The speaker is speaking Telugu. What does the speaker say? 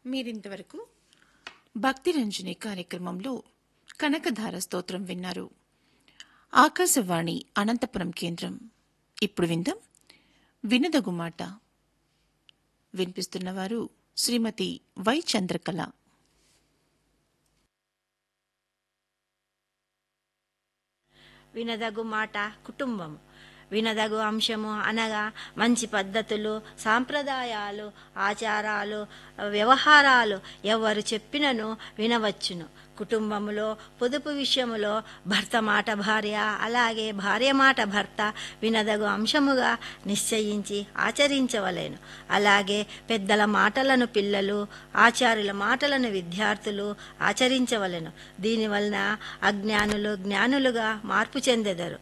మీరింతవరకు భక్తి రంజని కార్యక్రమంలో కనకధార స్తోత్రం విన్నారు ఆకాశవాణి అనంతపురం కేంద్రం ఇప్పుడు విందాం వినదగు మాట వినిపిస్తున్నవారు శ్రీమతి వై చంద్రకళ వినదగు మాట కుటుంబము వినదగు అంశము అనగా మంచి పద్ధతులు సాంప్రదాయాలు ఆచారాలు వ్యవహారాలు ఎవరు చెప్పినను వినవచ్చును కుటుంబములో పొదుపు విషయములో భర్త మాట భార్య అలాగే భార్య మాట భర్త వినదగు అంశముగా నిశ్చయించి ఆచరించవలేను అలాగే పెద్దల మాటలను పిల్లలు ఆచార్యుల మాటలను విద్యార్థులు ఆచరించవలెను దీనివలన అజ్ఞానులు జ్ఞానులుగా మార్పు చెందెదరు